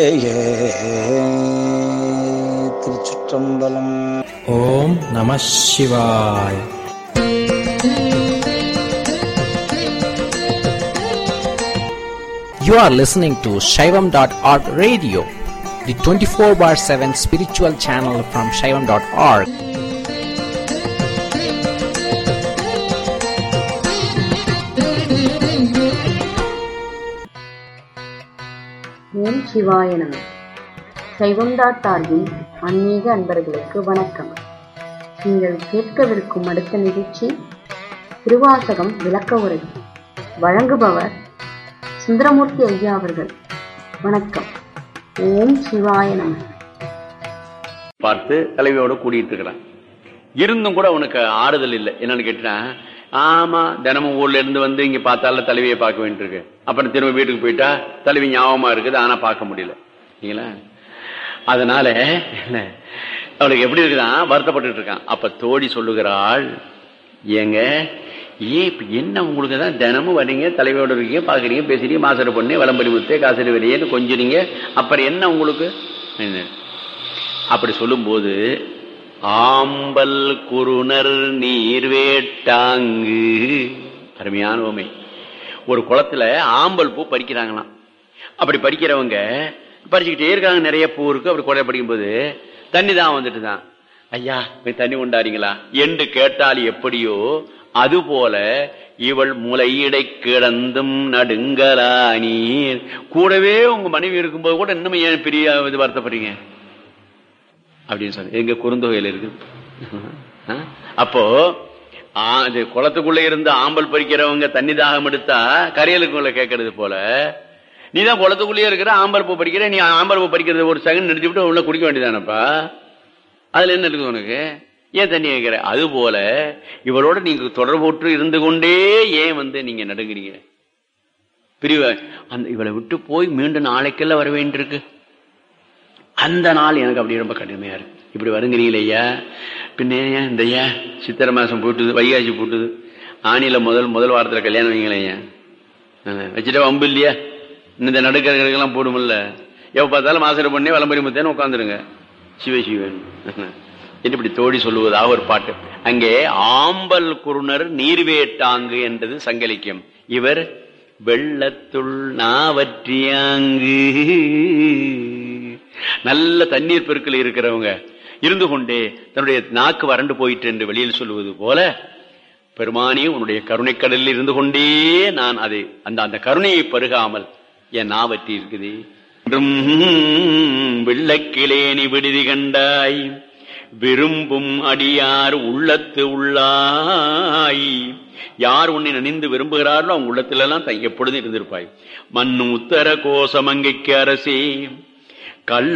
திருச்சிற்றம்பலம் ஓம் நம சிவாய் You are listening to Shaivam.org radio, the 24 bar 7 spiritual channel from Shaivam.org. ஓம் சிவாய நம சைவம்டாட்டார்வின் ஆன்மீக அன்பர்களுக்கு வணக்கம் நீங்கள் கேட்கவிருக்கும் அடுத்த நிகழ்ச்சி திருவாசகம் விளக்க உரை வழங்குபவர் சுந்தரமூர்த்தி ஐயா அவர்கள் வணக்கம் ஓம் சிவாய நம பார்த்து தலைவியோட கூடிட்டு இருக்கிறான் இருந்தும் கூட அவனுக்கு ஆறுதல் இல்லை என்னன்னு கேட்டா ஆமா தினமும் ஊர்ல இருந்து வந்து இங்க பார்த்தால தலைவியை பார்க்க வேண்டியிருக்கு அப்புறம் திரும்ப வீட்டுக்கு போயிட்டா தலைவி ஞாபகமா இருக்குது ஆனா பார்க்க முடியல சரிங்களா அதனால என்ன அவளுக்கு எப்படி இருக்குதான் வருத்தப்பட்டு இருக்கான் அப்ப தோழி சொல்லுகிறாள் ஏங்க ஏன் இப்ப என்ன உங்களுக்கு தான் தினமும் வரீங்க தலைவியோட இருக்கீங்க பாக்குறீங்க பேசுறீங்க மாசர பொண்ணு விளம்பரி முத்தே காசரி வெளியேன்னு கொஞ்சுறீங்க அப்புறம் என்ன உங்களுக்கு என்ன? அப்படி சொல்லும்போது ஆம்பல் குருணர் நீர்வேட்டாங்கு அருமையான உமை ஒரு குளத்துல ஆம்பல் பூ பறிக்கிறாங்களாம் அப்படி பறிக்கிறவங்க பறிச்சுக்கிட்டே இருக்காங்க நிறைய பூ இருக்கு அப்படி குறைய படிக்கும்போது தண்ணி தான் வந்துட்டு தான் ஐயா போய் தண்ணி கொண்டாறீங்களா என்று கேட்டால் எப்படியோ அதுபோல இவள் முளையிடை கிடந்தும் நடுங்கலா நீர் கூடவே உங்க மனைவி இருக்கும்போது கூட இன்னும் ஏன் பெரிய இது வருத்தப்படுறீங்க அப்படின்னு சொன்ன எங்க குறுந்தொகையில் இருக்கு ஆ? அப்போ ஆ, இது குளத்துக்குள்ள இருந்து ஆம்பல் பறிக்கிறவங்க தண்ணி தாகம் எடுத்தா கரையலுக்குள்ள கேட்கறது போல நீ தான் குளத்துக்குள்ளேயே இருக்கிற ஆம்பல் பூ பறிக்கிற நீ ஆம்பல் பூ பறிக்கிறது ஒரு செகண்ட் நிறுத்தி விட்டு உள்ள குடிக்க வேண்டியதானப்பா அதுல என்ன இருக்குது உனக்கு ஏன் தண்ணி கேட்கிற அது போல இவளோட நீங்க தொடர்புற்று இருந்து கொண்டே ஏன் வந்து நீங்க நடுங்குறீங்க பிரிவ அந்த இவளை விட்டு போய் மீண்டும் நாளைக்கெல்லாம் வர வேண்டியிருக்கு அந்த நாள் எனக்கு அப்படி ரொம்ப கடுமையா இருக்கு இப்படி வருங்கிறீங்களே ஐயா பின்ன ஏன் இந்த ஐயா சித்திரை மாசம் போட்டுது வைகாசி போட்டுது ஆணியில முதல் முதல் வாரத்துல கல்யாணம் வைங்களேன் ஐயா வச்சுட்டா வம்பு இல்லையா இந்த நடுக்கர்களுக்கெல்லாம் போடுமில்ல எப்ப பார்த்தாலும் மாசர பண்ணி விளம்பரி முத்தேன்னு உட்காந்துருங்க சிவ சிவன் என்று இப்படி தோழி சொல்லுவதாக ஒரு பாட்டு அங்கே ஆம்பல் குருணர் நீர்வேட்டாங்கு என்றது சங்கலிக்கம் இவர் வெள்ளத்துள் நாவற்றியாங்கு நல்ல தண்ணீர் பெருக்கில் இருக்கிறவங்க இருந்து கொண்டே தன்னுடைய நாக்கு வறண்டு போயிட்டு என்று வெளியில் சொல்லுவது போல பெருமானி உன்னுடைய கருணைக்கடலில் இருந்து கொண்டே நான் அதை அந்த அந்த கருணையை பருகாமல் என் நாவற்றி இருக்குது என்றும் வெள்ளக்கிளேனி விடுதி கண்டாய் விரும்பும் அடியார் உள்ளத்து உள்ளாய் யார் உன்னை நினைந்து விரும்புகிறார்களோ அவங்க உள்ளத்திலெல்லாம் த- எப்பொழுதும் இருந்திருப்பாய் மண்ணு உத்தர கோசமங்கைக்கு அரசே கள்ள